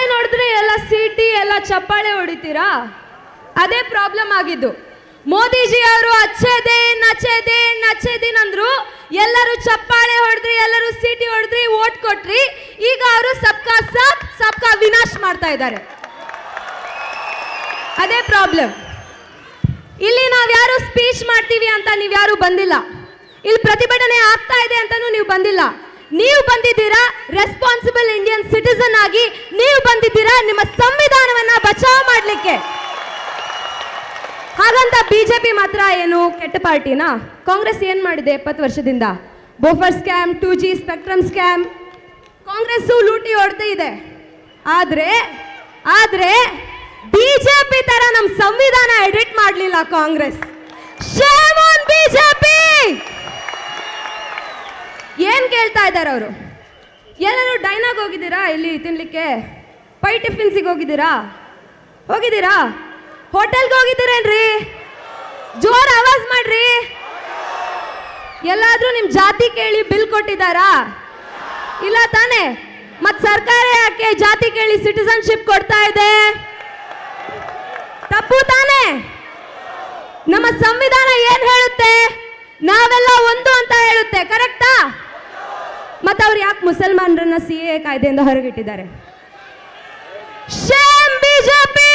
ನೋಡಿದ್ರೆ ಎಲ್ಲ ಸೀಟಿ ಎಲ್ಲ ಚಪ್ಪಾಳೆ ಹೊಡಿತೀರಾ ಅದೇ ಪ್ರಾಬ್ಲಮ್ ಆಗಿದ್ದು ಮೋದಿಜಿ ಅವರು ಅಚ್ಚದೆ ನಚ್ಚದೆ ನಚ್ಚದಿನ್ ಅಂದ್ರು ಎಲ್ಲರೂ ಚಪ್ಪಾಳೆ ಹೊಡೆದ್ರಿ ಎಲ್ಲರೂ ಸೀಟಿ ಹೊಡೆದ್ರಿ ಓಟ್ ಕೊಟ್ರಿ ಈಗ ಅವರು ಸಬ್ಕಾ ಸಾಥ್ ಸಬ್ಕಾ ವಿನಾಶ್ ಮಾಡ್ತಾ ಇದ್ದಾರೆ ಅದೇ ಪ್ರಾಬ್ಲಮ್ ಇಲ್ಲಿ ನಾವ್ಯಾರು ಸ್ಪೀಚ್ ಮಾಡ್ತೀವಿ ಅಂತ ನೀವ್ಯಾರು ಬಂದಿಲ್ಲ ಇಲ್ಲಿ ಪ್ರತಿಭಟನೆ ಆಗ್ತಾ ಇದೆ ಅಂತಾನು ನೀವು ಬಂದಿಲ್ಲ ನೀವು ಬಂದಿದ್ದೀರಾ ರೆಸ್ಪಾನ್ಸಿಬಲ್ ಇಂಡಿಯನ್ ಸಿಟಿಸನ್ ಆಗಿ ನೀವು ಬಂದಿದ್ದೀರಾ ನಿಮ್ಮ ಸಂವಿಧಾನವನ್ನ ಬಚಾವ್ ಮಾಡ್ಲಿಕ್ಕೆ ಹಾಗಂತ ಬಿಜೆಪಿ ಮಾತ್ರ ಏನು ಕೆಟ್ಟ ಪಾರ್ಟಿನಾ ಕಾಂಗ್ರೆಸ್ ಏನ್ ಮಾಡಿದೆ ಎಪ್ಪತ್ತು ವರ್ಷದಿಂದ Bofors scam two G spectrum scam Congress ಲೂಟಿ ಹೊಡ್ತಾ ಇದೆ ಆದ್ರೆ ಆದ್ರೆ ಬಿಜೆಪಿ ತರ ನಮ್ಮ ಸಂವಿಧಾನ ಎಡಿಟ್ ಮಾಡಲಿಲ್ಲ ಕಾಂಗ್ರೆಸ್ ಶೇಮ್ ಆನ್ ಬಿಜೆಪಿ ಏನ್ ಕೇಳ್ತಾ ಇದ್ದಾರೆ ಅವರು ಎಲ್ಲರೂ ಡೈನಾಗ್ ಹೋಗಿದ್ದೀರಾ ಇಲ್ಲಿ ತಿನ್ಲಿಕ್ಕೆ ಪೈ ಟಿಫಿನ್ಸಿಗೆ ಹೋಗಿದ್ದೀರಾ ಹೋಗಿದ್ದೀರಾ ಹೋಟೆಲ್ಗೆ ಹೋಗಿದ್ದೀರೇನ್ರಿ ಜೋರ್ ಆವಾಜ್ ಮಾಡ್ರಿ ಎಲ್ಲಾದ್ರೂ ನಿಮ್ ಜಾತಿ ಕೇಳಿ ಬಿಲ್ ಕೊಟ್ಟಿದ್ದಾರಾ ಇಲ್ಲ ತಾನೇ ಮತ್ ಸರ್ಕಾರ ಯಾಕೆ ಜಾತಿ ಕೇಳಿ ಸಿಟಿಸನ್ಶಿಪ್ ಕೊಡ್ತಾ ಇದೆ ತಪ್ಪು ತಾನೇ ನಮ್ಮ ಸಂವಿಧಾನ ಏನ್ ಹೇಳುತ್ತೆ ನಾವೆಲ್ಲ ಒಂದು ಅಂತ ಹೇಳುತ್ತೆ ಕರೆಕ್ಟಾ ಮತ್ತೆ ಅವ್ರು ಯಾಕೆ ಮುಸಲ್ಮಾನರನ್ನ ಸಿ ಎ ಕಾಯ್ದೆಯಿಂದ ಹೊರಗಿಟ್ಟಿದ್ದಾರೆ shame BJP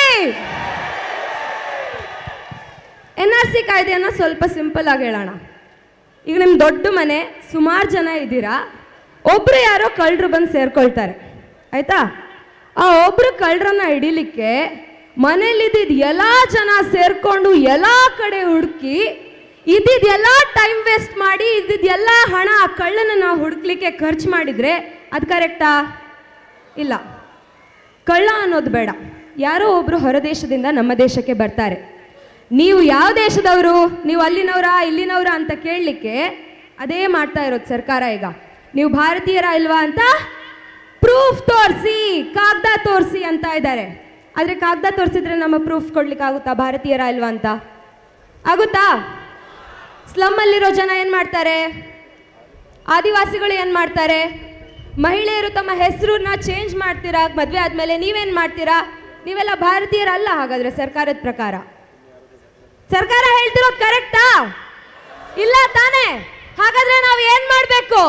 N R C ಕಾಯ್ದೆಯನ್ನ ಸ್ವಲ್ಪ ಸಿಂಪಲ್ ಆಗಿ ಹೇಳೋಣ ಈಗ ನಿಮ್ಮ ದೊಡ್ಡ ಮನೆ ಸುಮಾರು ಜನ ಇದ್ದೀರಾ ಒಬ್ರು ಯಾರೋ ಕಳ್ಳರು ಬಂದು ಸೇರ್ಕೊಳ್ತಾರೆ ಆಯ್ತಾ ಆ ಒಬ್ರು ಕಳ್ಳರನ್ನ ಹಿಡಿಲಿಕ್ಕೆ ಮನೇಲಿದ್ದಿದ್ ಎಲ್ಲ ಜನ ಸೇರ್ಕೊಂಡು ಎಲ್ಲ ಕಡೆ ಹುಡುಕಿ ಇದ್ದಿದ್ ಎಲ್ಲ ಟೈಮ್ ವೇಸ್ಟ್ ಮಾಡಿ ಇದ್ದಿದ್ ಎಲ್ಲ ಹಣ ಆ ಕಳ್ಳನ ನಾವು ಹುಡುಕ್ಲಿಕ್ಕೆ ಖರ್ಚು ಮಾಡಿದ್ರೆ ಅದು ಕರೆಕ್ಟಾ ಇಲ್ಲ ಕಳ್ಳ ಅನ್ನೋದು ಬೇಡ ಯಾರೋ ಒಬ್ರು ಹೊರದೇಶದಿಂದ ನಮ್ಮ ದೇಶಕ್ಕೆ ಬರ್ತಾರೆ ನೀವು ಯಾವ ದೇಶದವರು ನೀವು ಅಲ್ಲಿನವರಾ ಇಲ್ಲಿನವರಾ ಅಂತ ಕೇಳಲಿಕ್ಕೆ ಅದೇ ಮಾಡ್ತಾ ಇರೋದು ಸರ್ಕಾರ ಈಗ ನೀವು ಭಾರತೀಯರ ಇಲ್ವಾ ಅಂತ ಪ್ರೂಫ್ ತೋರಿಸಿ ಕಾಗದ ತೋರಿಸಿ ಅಂತ ಇದ್ದಾರೆ ಆದರೆ ಕಾಗದ ತೋರಿಸಿದ್ರೆ ನಮ್ಮ ಪ್ರೂಫ್ ಕೊಡ್ಲಿಕ್ಕೆ ಆಗುತ್ತಾ ಭಾರತೀಯರ ಇಲ್ವಾ ಅಂತ ಆಗುತ್ತಾ ಸ್ಲಮ್ ಅಲ್ಲಿರೋ ಜನ ಏನು ಮಾಡ್ತಾರೆ ಆದಿವಾಸಿಗಳು ಏನು ಮಾಡ್ತಾರೆ ಮಹಿಳೆಯರು ತಮ್ಮ ಹೆಸರನ್ನ ಚೇಂಜ್ ಮಾಡ್ತೀರಾ ಮದುವೆ ಆದಮೇಲೆ ನೀವೇನು ಮಾಡ್ತೀರಾ ನೀವೆಲ್ಲ ಭಾರತೀಯರಲ್ಲ ಹಾಗಾದ್ರೆ ಸರ್ಕಾರದ ಪ್ರಕಾರ ಸರ್ಕಾರ ಹೇಳ್ತಿರೋದು ಕರೆಕ್ಟಾ ಇಲ್ಲ ತಾನೇ ಹಾಗಾದ್ರೆ ನಾವು ಏನ್ ಮಾಡ್ಬೇಕು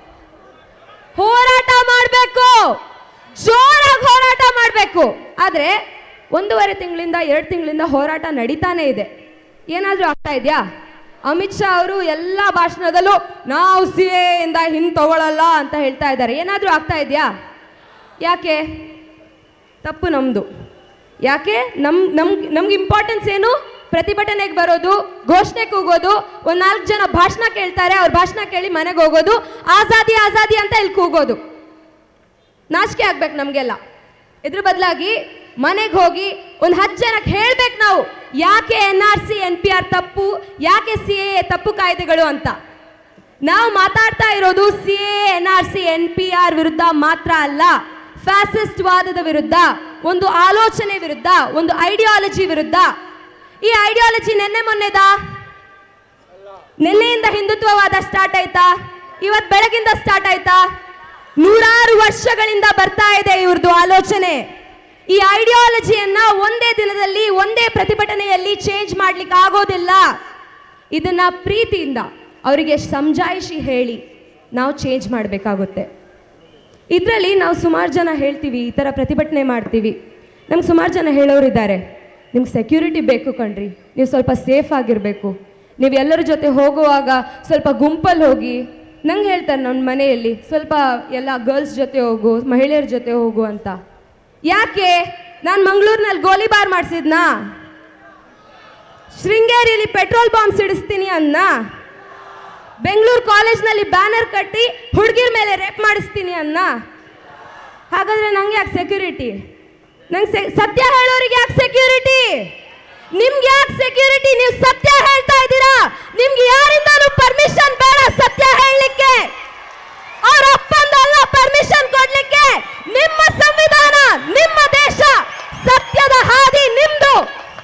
ಹೋರಾಟ ಮಾಡಬೇಕು ಜೋರಾಗಿ ಹೋರಾಟ ಮಾಡಬೇಕು ಆದ್ರೆ ಒಂದೂವರೆ ತಿಂಗಳಿಂದ ಎರಡು ತಿಂಗಳಿಂದ ಹೋರಾಟ ನಡೀತಾನೆ ಇದೆ ಏನಾದ್ರೂ ಆಗ್ತಾ ಇದೆಯಾ ಅಮಿತ್ ಶಾ ಅವರು ಎಲ್ಲ ಭಾಷಣದಲ್ಲೂ ನಾವು ಸಿ ಇಂದ ಹಿಂದ್ ತಗೊಳ್ಳಲ್ಲ ಅಂತ ಹೇಳ್ತಾ ಇದ್ದಾರೆ ಏನಾದ್ರೂ ಆಗ್ತಾ ಇದೆಯಾ ಯಾಕೆ ತಪ್ಪು ನಮ್ದು ಯಾಕೆ ನಮ್ ನಮ್ ನಮ್ಗೆ ಇಂಪಾರ್ಟೆನ್ಸ್ ಏನು ಪ್ರತಿಭಟನೆಗೆ ಬರೋದು ಘೋಷಣೆ ಕೂಗೋದು ಒಂದ್ ನಾಲ್ಕು ಜನ ಭಾಷಣ ಕೇಳ್ತಾರೆ ಅವ್ರ ಭಾಷಣ ಕೇಳಿ ಮನೆಗೆ ಹೋಗೋದು ಆಜಾದಿ ಆಜಾದಿ ಅಂತ ಇಲ್ಲಿ ಕೂಗೋದು ನಾಚಿಕೆ ಆಗ್ಬೇಕು ನಮಗೆಲ್ಲ ಇದ್ರ ಬದಲಾಗಿ ಮನೆಗೆ ಹೋಗಿ ಒಂದು ಹತ್ತು ಜನಕ್ಕೆ ಹೇಳ್ಬೇಕು ನಾವು ಯಾಕೆ N R C N P R ತಪ್ಪು ಯಾಕೆ ಸಿ ಎ ತಪ್ಪು ಕಾಯ್ದೆಗಳು ಅಂತ ನಾವು ಮಾತಾಡ್ತಾ ಇರೋದು C A N R C N P R ವಿರುದ್ಧ ಮಾತ್ರ ಅಲ್ಲ ಫ್ಯಾಸಿಸ್ಟ್ ವಾದದ ವಿರುದ್ಧ ಒಂದು ಆಲೋಚನೆ ವಿರುದ್ಧ ಒಂದು ಐಡಿಯಾಲಜಿ ವಿರುದ್ಧ ಈ ಐಡಿಯಾಲಜಿ ನೆನ್ನೆ ಮೊನ್ನೆದಾ ನಿನ್ನೆಯಿಂದ ಹಿಂದುತ್ವವಾದ ಸ್ಟಾರ್ಟ್ ಆಯ್ತಾ ಇವತ್ ಬೆಳಗಿಂದ ಸ್ಟಾರ್ಟ್ ಆಯ್ತಾ ನೂರಾರು ವರ್ಷಗಳಿಂದ ಬರ್ತಾ ಇದೆ ಇವ್ರದ್ದು ಆಲೋಚನೆ ಈ ಐಡಿಯಾಲಜಿಯನ್ನ ಒಂದೇ ದಿನದಲ್ಲಿ ಒಂದೇ ಪ್ರತಿಭಟನೆಯಲ್ಲಿ ಚೇಂಜ್ ಮಾಡ್ಲಿಕ್ಕೆ ಆಗೋದಿಲ್ಲ ಇದನ್ನ ಪ್ರೀತಿಯಿಂದ ಅವರಿಗೆ ಸಮಜಾಯಿಷಿ ಹೇಳಿ ನಾವು ಚೇಂಜ್ ಮಾಡಬೇಕಾಗುತ್ತೆ ಇದರಲ್ಲಿ ನಾವು ಸುಮಾರು ಜನ ಹೇಳ್ತೀವಿ ಈ ಥರ ಪ್ರತಿಭಟನೆ ಮಾಡ್ತೀವಿ ನಮ್ಗೆ ಸುಮಾರು ಜನ ಹೇಳೋರಿದ್ದಾರೆ ನಿಮ್ಗೆ ಸೆಕ್ಯೂರಿಟಿ ಬೇಕು ಕಣ್ರಿ ನೀವು ಸ್ವಲ್ಪ ಸೇಫ್ ಆಗಿರಬೇಕು ನೀವು ಎಲ್ಲರ ಜೊತೆ ಹೋಗುವಾಗ ಸ್ವಲ್ಪ ಗುಂಪಲ್ಲಿ ಹೋಗಿ ನಂಗೆ ಹೇಳ್ತಾರೆ ನನ್ನ ಮನೆಯಲ್ಲಿ ಸ್ವಲ್ಪ ಎಲ್ಲ ಗರ್ಲ್ಸ್ ಜೊತೆ ಹೋಗು ಮಹಿಳೆಯರ ಜೊತೆ ಹೋಗು ಅಂತ ಯಾಕೆ ನಾನು ಮಂಗಳೂರಿನಲ್ಲಿ ಗೋಲಿಬಾರ್ ಮಾಡಿಸಿದ್ನಾ ಶೃಂಗೇರಿಯಲ್ಲಿ ಪೆಟ್ರೋಲ್ ಬಾಂಬ್ ಸಿಡಿಸ್ತೀನಿ ಅನ್ನ ಬೆಂಗಳೂರು ಕಾಲೇಜ್ನಲ್ಲಿ ಬ್ಯಾನರ್ ಕಟ್ಟಿ ಹುಡುಗಿರ ಮೇಲೆ ರೇಪ್ ಮಾಡಿಸ್ತೀನಿ ಅನ್ನ ಹಾಗಾದ್ರೆ ನಂಗೆ ಯಾಕೆ ಸೆಕ್ಯೂರಿಟಿ ನಂಗೆ ಸತ್ಯ ಹೇಳೋರಿಗೆ ಯಾಕೆ ಸೆಕ್ಯೂರಿಟಿ ನಿಮ್ಗೆ ಯಾಕೆ ಸೆಕ್ಯೂರಿಟಿ ನೀವು ಸತ್ಯ ಹೇಳ್ತಾ ಇದ್ದೀರಾ ನಿಮ್ಗೆ ಯಾರಿಂದನೂ ಪರ್ಮಿಷನ್ ಬೇಡ ಸತ್ಯ ಹೇಳಲಿಕ್ಕೆ ಅವ್ರ ಅಪ್ಪಂದಲ್ಲ ಪರ್ಮಿಷನ್ ಕೊಡ್ಲಿಕ್ಕೆ ನಿಮ್ಮ ಸಂವಿಧಾನ ನಿಮ್ಮ ದೇಶ ಸತ್ಯದ ಹಾದಿ ನಿಮ್ದು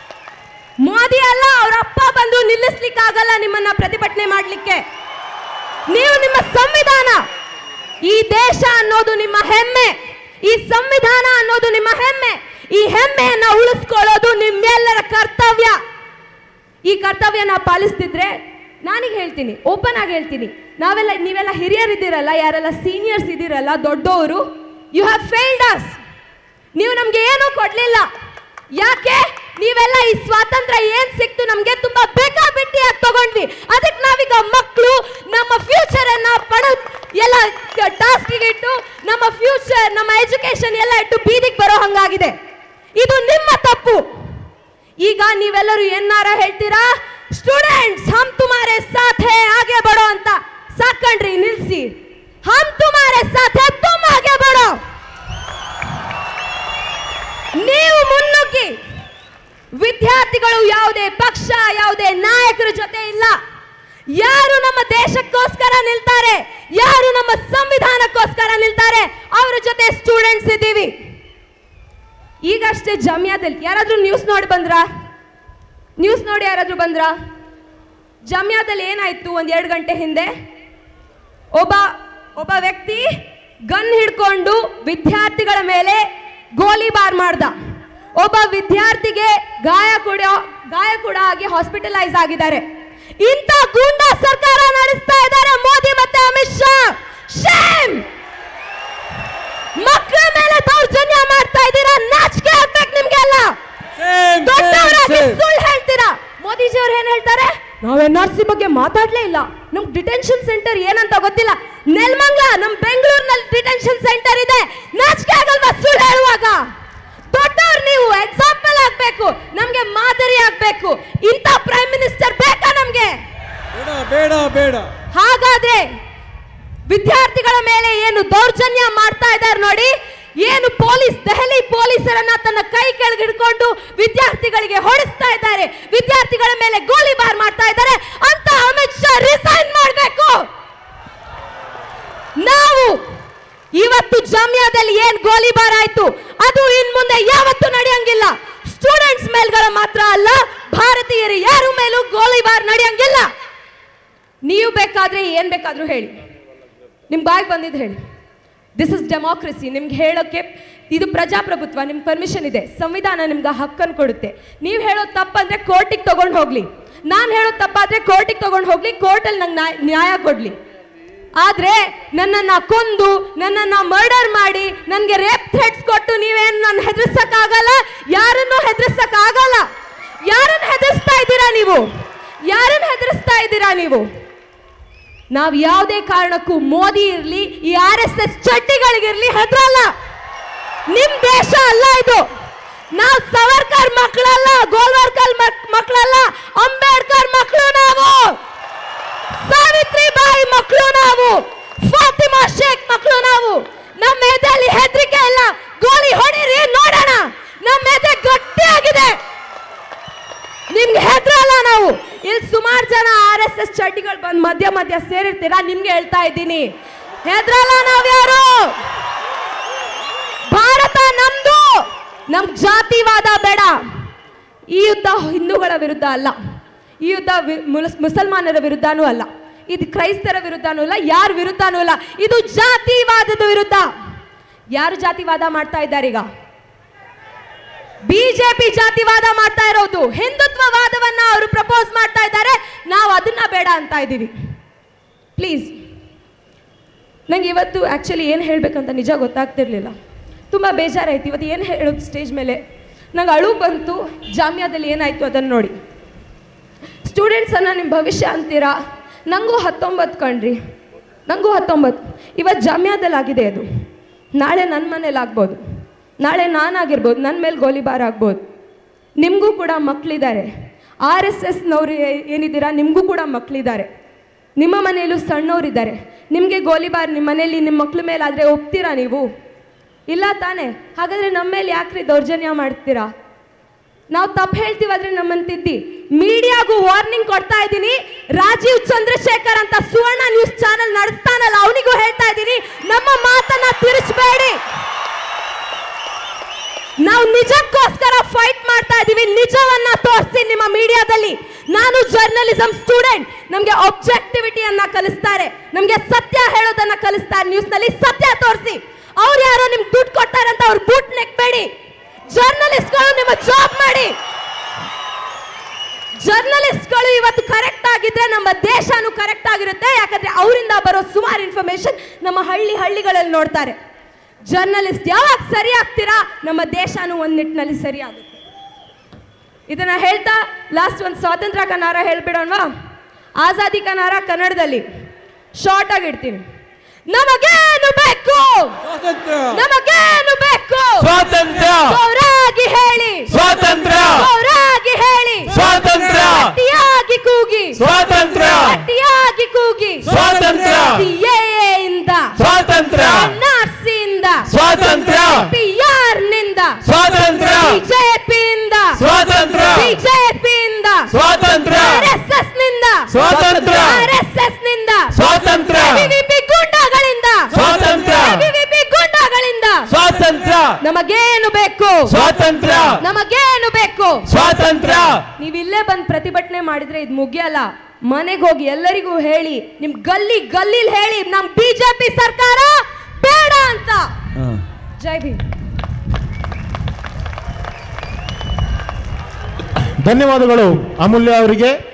ಮೋದಿ ಅಲ್ಲ ಅವ್ರ ಅಪ್ಪ ಬಂದು ನಿಲ್ಲಿಸ್ಲಿಕ್ಕಾಗಲ್ಲ ನಿಮ್ಮನ್ನ ಪ್ರತಿಭಟನೆ ಮಾಡ್ಲಿಕ್ಕೆ ನೀವು ನಿಮ್ಮ ಸಂವಿಧಾನ ಈ ದೇಶ ಅನ್ನೋದು ನಿಮ್ಮ ಹೆಮ್ಮೆ ಈ ಸಂವಿಧಾನ ಅನ್ನೋದು ನಿಮ್ಮ ಹೆಮ್ಮೆ ಈ ಹೆಮ್ಮೆಯನ್ನ ಉಳಿಸ್ಕೊಳ್ಳೋದು ನಿಮ್ಮೆಲ್ಲರ ಕರ್ತವ್ಯ ಈ ಕರ್ತವ್ಯನ ಪಾಲಿಸ್ತಿದ್ರೆ ನಾನೀಗ ಹೇಳ್ತೀನಿ ಓಪನ್ ಆಗಿ ಹೇಳ್ತೀನಿ ನಾವೆಲ್ಲ ನೀವೆಲ್ಲ ಹಿರಿಯರಿದ್ದೀರಲ್ಲ ಯಾರೆಲ್ಲ ಸೀನಿಯರ್ಸ್ ಇದ್ದೀರಲ್ಲ ದೊಡ್ಡವರು ಯು ಹ್ಯಾವ್ ಫೇಲ್ಡ್ ಅಸ್ ನೀವು ನಮ್ಗೆ ಏನೂ ಕೊಡ್ಲಿಲ್ಲ ಯಾಕೆ ನೀವೆಲ್ಲ ಈ ಸ್ವಾತಂತ್ರ್ಯ ಏನ್ ಸಿಕ್ತು ನಮ್ಗೆ ತುಂಬಾ ಬೇಕಾಬಿಟ್ಟಿಯಾಗಿ ತಗೊಂಡ್ವಿ ಅದಕ್ಕೆ ನಾವೀಗ ಮಕ್ಕಳು ನಮ್ಮ ಫ್ಯೂಚರ್ ಅನ್ನ ಪಡ ಎಲ್ಲ ಟಾಸ್ಕ್ ಇಟ್ಟು ನಮ್ಮ ಫ್ಯೂಚರ್ ನಮ್ಮ ಎಜುಕೇಶನ್ ಎಲ್ಲ ಇಟ್ಟು ಬೀದಿಗೆ ಬರೋ ಹಂಗಾಗಿದೆ ಇದು ನಿಮ್ಮ ತಪ್ಪು ಈಗ ನೀವೆಲ್ಲರೂ ಏನಾರ ಹೇಳ್ತೀರಾ ಸ್ಟೂಡೆಂಟ್ಸ್ ಹಮ್ ತುಮಾರೆ ಸಾಥ್ ಹೇ ಆಗೆ ಬಡೋ ಅಂತ ಸಾಕಣ್ರಿ ನಿಲ್ಸಿ ಹಮ್ ತುಮಾರೆ ಸಾಥ್ ಹೇ ತುಮ್ ಆಗೆ ಬಡೋ ನೀವು ಮುನ್ನುಗ್ಗಿ ವಿದ್ಯಾರ್ಥಿಗಳು ಯಾವುದೇ ಪಕ್ಷ ಯಾವುದೇ ನಾಯಕರ ಜೊತೆ ಇಲ್ಲ ಯಾರು ನಮ್ಮ ದೇಶಕ್ಕೋಸ್ಕರ ನಿಲ್ತಾರೆ ಯಾರು ನಮ್ಮ ಸಂವಿಧಾನಕ್ಕೋಸ್ಕರ ನಿಲ್ತಾರೆ ಅವರ ಜೊತೆ ಸ್ಟೂಡೆಂಟ್ಸ್ ಇದ್ದೀವಿ ಈಗಷ್ಟೇ ಜಮಿಯಾದಲ್ಲಿ ಯಾರಾದ್ರೂ ನ್ಯೂಸ್ ನೋಡಿ ಬಂದ್ರಾ ನ್ಯೂಸ್ ನೋಡಿ ಯಾರಾದ್ರೂ ಬಂದ್ರಾ ಜಮಿಯಾದಲ್ಲಿ ಏನಾಯ್ತು ಒಂದ್ ಎರಡು ಗಂಟೆ ಹಿಂದೆ ಒಬ್ಬ ಒಬ್ಬ ವ್ಯಕ್ತಿ ಗನ್ ಹಿಡ್ಕೊಂಡು ವಿದ್ಯಾರ್ಥಿಗಳ ಮೇಲೆ ಗೋಲಿಬಾರ್ ಮಾಡ್ದ ಒಬ್ಬ ವಿದ್ಯಾರ್ಥಿಗೆ ಗಾಯ ಕೂಡ ಗಾಯ ಕೂಡ ಆಗಿ ಹಾಸ್ಪಿಟಲೈಸ್ ಆಗಿದ್ದಾರೆ ಇಂಥ ಗೂಂಡಾ ಸರ್ಕಾರ ನಡೆಸ್ತಾ ಇದ್ದಾರೆ ಮೋದಿ ಮತ್ತೆ ಅಮಿತ್ ಶಾ ಶೇಮ್ ಮಕ್ಕಳ ಮೇಲೆ ದೌರ್ಜನ್ಯ ಮಾಡ್ತಾ ಇದ್ದೀರಾ ನಾಚಿಕೆ ಆಗ್ಬೇಕು ನಿಮ್ಗೆಲ್ಲ Same, ದೊಡ್ಡವರಾಗಿ same, same. ಸುಳ್ಳು ಹೇಳ್ತೀರಾ ಮೋದಿಜಿ ಅವ್ರು ಏನ್ ಹೇಳ್ತಾರೆ ನಾವು ಎನ್ ಆರ್ ಸಿ ಬಗ್ಗೆ ಮಾತಾಡ್ಲೇ ಇಲ್ಲ ನಮ್ ಡಿಟೆನ್ಷನ್ ಸೆಂಟರ್ ಏನಂತ ಗೊತ್ತಿಲ್ಲ ನೆಲ್ಮಂಗ್ಲ ನಮ್ ಬೆಂಗಳೂರಿನಲ್ಲಿ ಡಿಟೆನ್ಷನ್ ಸೆಂಟರ್ ಇದೆ ನಾಚಿಕೆ ಆಗಲ್ವಾ ಸುಳ್ಳು ಹೇಳುವಾಗ ದೊಡ್ಡವ್ರು ನೀವು ಎಕ್ಸಾಂಪಲ್ ಆಗ್ಬೇಕು ನಮ್ಗೆ ಮಾದರಿ ಆಗ್ಬೇಕು ಇಂಥ ಪ್ರೈಮ್ ಮಿನಿಸ್ಟರ್ ಬೇಕಾ ನಮ್ಗೆ ಬೇಡ ಬೇಡ ಬೇಡ ಹಾಗಾದ್ರೆ ವಿದ್ಯಾರ್ಥಿಗಳ ಮೇಲೆ ಏನು ದೌರ್ಜನ್ಯ ಮಾಡ್ತಾ ಇದ್ದಾರೆ ನೋಡಿ ಏನು ಪೊಲೀಸ್ ದೆಹಲಿ ಪೊಲೀಸರನ್ನ ತನ್ನ ಕೈ ಕೆಳಗೆ ಹಿಡ್ಕೊಂಡು ವಿದ್ಯಾರ್ಥಿಗಳಿಗೆ ಹೊಡಿಸ್ತಾ ಇದ್ದಾರೆ ವಿದ್ಯಾರ್ಥಿಗಳ ಮೇಲೆ ಗೋಲಿಬಾರ್ ಮಾಡ್ತಾ ಇದ್ದಾರೆ ಅಂತ ಅಮಿತ್ ಶಾ ರಿಸೈನ್ ಮಾಡಬೇಕು ನಾವು ಇವತ್ತು ಜಾಮಿಯಾದಲ್ಲಿ ಏನ್ ಗೋಲಿಬಾರ್ ಆಯ್ತು ಅದು ಇನ್ ಮುಂದೆ ಯಾವತ್ತೂ ನಡೆಯಂಗಿಲ್ಲ ಸ್ಟೂಡೆಂಟ್ಸ್ ಮೇಲ್ಗಳ ಮಾತ್ರ ಅಲ್ಲ ಭಾರತೀಯರು ಯಾರ ಮೇಲೂ ಗೋಲಿಬಾರ್ ನಡೆಯಂಗಿಲ್ಲ ನೀವು ಬೇಕಾದ್ರೆ ಏನ್ ಬೇಕಾದ್ರೂ ಹೇಳಿ ನಿಮ್ ಬಾಯಿಗೆ ಬಂದಿದ್ದು ಹೇಳಿ ದಿಸ್ ಇಸ್ ಡೆಮಾಕ್ರಸಿ ನಿಮ್ಗೆ ಹೇಳೋಕ್ಕೆ ಇದು ಪ್ರಜಾಪ್ರಭುತ್ವ ನಿಮ್ಗೆ ಪರ್ಮಿಷನ್ ಇದೆ ಸಂವಿಧಾನ ನಿಮ್ಗೆ ಹಕ್ಕನ್ನು ಕೊಡುತ್ತೆ ನೀವು ಹೇಳೋದು ತಪ್ಪಂದ್ರೆ ಕೋರ್ಟಿಗೆ ತಗೊಂಡು ಹೋಗ್ಲಿ ನಾನು ಹೇಳೋದು ತಪ್ಪಾದ್ರೆ ಕೋರ್ಟಿಗೆ ತಗೊಂಡು ಹೋಗ್ಲಿ ಕೋರ್ಟಲ್ಲಿ ನಂಗೆ ನ್ಯಾಯ ನ್ಯಾಯ ಕೊಡ್ಲಿ ಆದ್ರೆ ನನ್ನನ್ನ ಕೊಂದು ನನ್ನನ್ನ ಮರ್ಡರ್ ಮಾಡಿ ನನಗೆ ರೇಪ್ ಥ್ರೆಟ್ಸ್ ಕೊಟ್ಟು ನೀವೇನು ನನ್ನ ಹೆದರ್ಸಕ್ಕಾಗಲ್ಲ ಯಾರನ್ನೂ ಹೆದರ್ಸಕ್ಕಾಗಲ್ಲ ಯಾರನ್ನ ಹೆದರ್ಸ್ತಾ ಇದ್ದೀರಾ ನೀವು ಯಾರನ್ನ ಹೆದರ್ಸ್ತಾ ಇದ್ದೀರಾ ನೀವು ನಾವು ಯಾವುದೇ ಕಾರಣಕ್ಕೂ ಮೋದಿ ಇರ್ಲಿ ಈ ಆರ್ ಎಸ್ ಎಸ್ ಚಡ್ಡಿಗಳಿಗಿರ್ಲಿ ಹೆದರಲ್ಲ ನಿಮ್ ದೇಶ ಅಲ್ಲ ಇದು ನಾವು ಸವರ್ಕರ್ ಮಕ್ಕಳಲ್ಲ ಗೋಲ್ವರ್ಕರ್ ಮಕ್ಕಳಲ್ಲ ಅಂಬೇಡ್ಕರ್ ಮಕ್ಕಳು ನಾವು ಸಾವಿತ್ರಿ ಬಾಯಿ ಮಕ್ಕಳು ನಾವು ಫಾತಿಮಾ ಶೇಖ್ ಮಕ್ಕಳು ನಾವು ನಮ್ಮ ಎದೆಯಲ್ಲಿ ಹೆದರಿಕೆ ಇಲ್ಲ ಗೋಲಿ ಹೊಡಿರಿ ನೋಡೋಣ ನಮ್ಮ ಎದೆ ಗಟ್ಟಿಯಾಗಿದೆ ನಿಮ್ಗೆ ಹೆದ್ರಲ್ಲ ನಾವು ಇಲ್ಲಿ ಸುಮಾರು ಜನ ಆರ್ ಎಸ್ ಎಸ್ ಚಡ್ಡಿಗಳು ಬಂದು ಮಧ್ಯ ಮಧ್ಯ ಸೇರಿರ್ತೀರಾ ನಿಮ್ಗೆ ಹೇಳ್ತಾ ಇದ್ದೀನಿ ಹೆದ್ರಲ್ಲ ನಾವ್ಯಾರು ಭಾರತ ನಮ್ದು ನಮ್ ಜಾತಿವಾದ ಬೇಡ ಈ ಯುದ್ಧ ಹಿಂದೂಗಳ ವಿರುದ್ಧ ಅಲ್ಲ ಈ ಯುದ್ಧ ವಿ- ಮುಲಸ್- ಮುಸಲ್ಮಾನರ ವಿರುದ್ಧನೂ ಅಲ್ಲ ಇದು ಕ್ರೈಸ್ತರ ವಿರುದ್ಧನೂ ಅಲ್ಲ ಯಾರ ವಿರುದ್ಧನೂ ಅಲ್ಲ ಇದು ಜಾತಿವಾದದ ವಿರುದ್ಧ ಯಾರು ಜಾತಿವಾದ ಮಾಡ್ತಾ ಇದ್ದಾರೆ ಈಗ ಬಿಜೆಪಿ ಜಾತಿವಾದ ಮಾಡ್ತಾ ಇರೋದು ಹಿಂದುತ್ವವಾದವನ್ನ ಅವರು ಪ್ರಪೋಸ್ ಮಾಡ್ತಾ ಇದ್ದಾರೆ ನಾವು ಅದನ್ನ ಬೇಡ ಅಂತ ಇದ್ದೀವಿ ಪ್ಲೀಸ್ ನಂಗೆ ಇವತ್ತು ಆ್ಯಕ್ಚುಲಿ ಏನು ಹೇಳಬೇಕಂತ ನಿಜ ಗೊತ್ತಾಗ್ತಿರ್ಲಿಲ್ಲ ತುಂಬ ಬೇಜಾರಾಯ್ತು ಇವತ್ತು ಏನು ಹೇಳೋದು ಸ್ಟೇಜ್ ಮೇಲೆ ನಂಗೆ ಅಳು ಬಂತು ಜಾಮಿಯಾದಲ್ಲಿ ಏನಾಯಿತು ಅದನ್ನು ನೋಡಿ ಸ್ಟೂಡೆಂಟ್ಸನ್ನು ನಿಮ್ಮ ಭವಿಷ್ಯ ಅಂತೀರಾ ನನಗೂ ಹತ್ತೊಂಬತ್ತು ಕಣ್ರಿ ನನಗೂ ಹತ್ತೊಂಬತ್ತು ಇವತ್ತು ಜಾಮಿಯಾದಲ್ಲಿ ಆಗಿದೆ ಅದು ನಾಳೆ ನನ್ನ ಮನೇಲಿ ಆಗ್ಬೋದು ನಾಳೆ ನಾನಾಗಿರ್ಬೋದು ನನ್ನ ಮೇಲೆ ಗೋಲಿಬಾರ್ ಆಗ್ಬೋದು ನಿಮಗೂ ಕೂಡ ಮಕ್ಕಳಿದ್ದಾರೆ ಆರ್ ಎಸ್ ಎಸ್ನವ್ರು ಏನಿದ್ದೀರಾ ನಿಮಗೂ ಕೂಡ ಮಕ್ಕಳಿದ್ದಾರೆ ನಿಮ್ಮ ಮನೆಯಲ್ಲೂ ಸಣ್ಣವರಿದ್ದಾರೆ ನಿಮಗೆ ಗೋಲಿಬಾರ್ ನಿಮ್ಮ ಮನೆಯಲ್ಲಿ ನಿಮ್ಮ ಮಕ್ಳ ಮೇಲಾದರೆ ಒಪ್ತೀರಾ ನೀವು ಇಲ್ಲ ತಾನೇ ಹಾಗಾದರೆ ನಮ್ಮ ಮೇಲೆ ಯಾಕ್ರಿ ದೌರ್ಜನ್ಯ ಮಾಡ್ತೀರಾ ನಾವು ತಪ್ಪು ಹೇಳ್ತೀವಾದ್ರೆ ನಮ್ಮನ್ನ ತಿದ್ದಿ ಮೀಡಿಯಾಗೂ ವಾರ್ನಿಂಗ್ ಕೊಡ್ತಾ ಇದ್ದೀನಿ ರಾಜೀವ್ ಚಂದ್ರಶೇಖರ್ ಅಂತ ಸುವರ್ಣ ನ್ಯೂಸ್ ಚಾನೆಲ್ ನಡೆಸ್ತಾನಲ್ಲ ಅವನಿಗೂ ಹೇಳ್ತಾ ಇದ್ದೀನಿ ನಮ್ಮ ಮಾತನ್ನ ತಿರ್ಸ್ಬೇಡಿ ನಾವು ನಿಜಕ್ಕೋಸ್ಕರ ಫೈಟ್ ಮಾಡ್ತಾ ಇದೀವಿ ನಿಜವನ್ನ ತೋರಿಸಿ ನಿಮ್ಮ ಮೀಡಿಯಾದಲ್ಲಿ ನಾನು ಜರ್ನಲಿಸಂ ಸ್ಟೂಡೆಂಟ್ ನಮಗೆ ಆಬ್ಜೆಕ್ಟಿವಿಟಿಯನ್ನ ಕಲಿಸ್ತಾರೆ ನಮಗೆ ಸತ್ಯ ಹೇಳೋದನ್ನ ಕಲಿಸ್ತಾರೆ ನ್ಯೂಸ್ನಲ್ಲಿ ಸತ್ಯ ತೋರಿಸಿ ಅವ್ರು ಯಾರೋ ನಿಮ್ಗೆ ದುಡ್ಡು ಕೊಡ್ತಾರಂತ ಅವ್ರ ಬೂಟ್ ನೆಕ್ಬೇಡಿ ಜರ್ನಲಿಸ್ಟ್ಗಳು ನಿಮ್ಮ ಜಾಬ್ ಮಾಡಿ ಜರ್ನಲಿಸ್ಟ್ಗಳು ಇವತ್ತು ಕರೆಕ್ಟ್ ಆಗಿದ್ರೆ ನಮ್ಮ ದೇಶನೂ ಕರೆಕ್ಟ್ ಆಗಿರುತ್ತೆ ಯಾಕಂದ್ರೆ ಅವರಿಂದ ಬರೋ ಸುಮಾರು ಇನ್ಫಾರ್ಮೇಶನ್ ನಮ್ಮ ಹಳ್ಳಿ ಹಳ್ಳಿಗಳಲ್ಲಿ ನೋಡ್ತಾರೆ ಜರ್ನಲಿಸ್ಟ್ ಯಾವಾಗ ಸರಿ ಆಗ್ತೀರಾ ನಮ್ಮ ದೇಶನೂ ಒಂದ್ ನಿಟ್ಟಿನಲ್ಲಿ ಸರಿ ಆಗುತ್ತೆ ಇದನ್ನ ಹೇಳ್ತಾ ಲಾಸ್ಟ್ ಒಂದು ಸ್ವಾತಂತ್ರ್ಯ ಕನಾರ ಹೇಳ್ಬಿಡೋಣವಾ ಆಜಾದಿ ಕನಾರ ಕನ್ನಡದಲ್ಲಿ ಶಾರ್ಟ್ ಆಗಿ ಇಡ್ತೀನಿ ನಮಗೇನು ಬೇಕು ಸ್ವಾತಂತ್ರ್ಯ ನಮಗೇನು ಬೇಕು ಸ್ವಾತಂತ್ರ್ಯ ಜೋರಾಗಿ ಹೇಳಿ ಸ್ವಾತಂತ್ರ್ಯ ಜೋರಾಗಿ ಹೇಳಿ ಸ್ವಾತಂತ್ರ್ಯ ಗಟ್ಟಿಯಾಗಿ ಕೂಗಿ ಸ್ವಾತಂತ್ರ್ಯ ಗಟ್ಟಿಯಾಗಿ ಕೂಗಿ ಸ್ವಾತಂತ್ರ್ಯ ಸಿಎಎ ಇಂದ ಸ್ವಾತಂತ್ರ್ಯ ಎನ್ಆರ್ಸಿ ಇಂದ ಸ್ವಾತಂತ್ರ್ಯ ಪಿಆರ್ ನಿಂದ ಸ್ವಾತಂತ್ರ್ಯ ಬಿಜೆಪಿ ಇಂದ ಸ್ವಾತಂತ್ರ್ಯ ಬಿಜೆಪಿ ಇಂದ ಸ್ವಾತಂತ್ರ್ಯ ಆರ್ಎಸ್ಎಸ್ ನಿಂದ ಸ್ವಾತಂತ್ರ್ಯ ಆರ್ಎಸ್ಎಸ್ ನಿಂದ ಸ್ವಾತಂತ್ರ್ಯ ಬಿವಿಪಿ ಗೂಂಡಾಗಳಿಂದ ಸ್ವಾತಂತ್ರ್ಯ ಬಿವಿಪಿ ಗೂಂಡಾಗಳಿಂದ ಸ್ವಾತಂತ್ರ್ಯ ನಮಗೇನು ಬೇಕು ಸ್ವಾತಂತ್ರ್ಯ ನಮಗೇನು ಬೇಕು ಸ್ವಾತಂತ್ರ್ಯ ನೀವ್ ಇಲ್ಲೇ ಬಂದ್ ಪ್ರತಿಭಟನೆ ಮಾಡಿದ್ರೆ ಇದು ಮುಗಿಯಲ್ಲ ಮನೆಗೆ ಹೋಗಿ ಎಲ್ಲರಿಗೂ ಹೇಳಿ ನಿಮ್ ಗಲ್ಲಿ ಗಲ್ಲಿಲ್ ಹೇಳಿ ನಮ್ ಬಿಜೆಪಿ ಸರ್ಕಾರ ಬೇಡ ಅಂತ ಜೈ ಭೀಮ್ ಧನ್ಯವಾದಗಳು ಅಮೂಲ್ಯ ಅವರಿಗೆ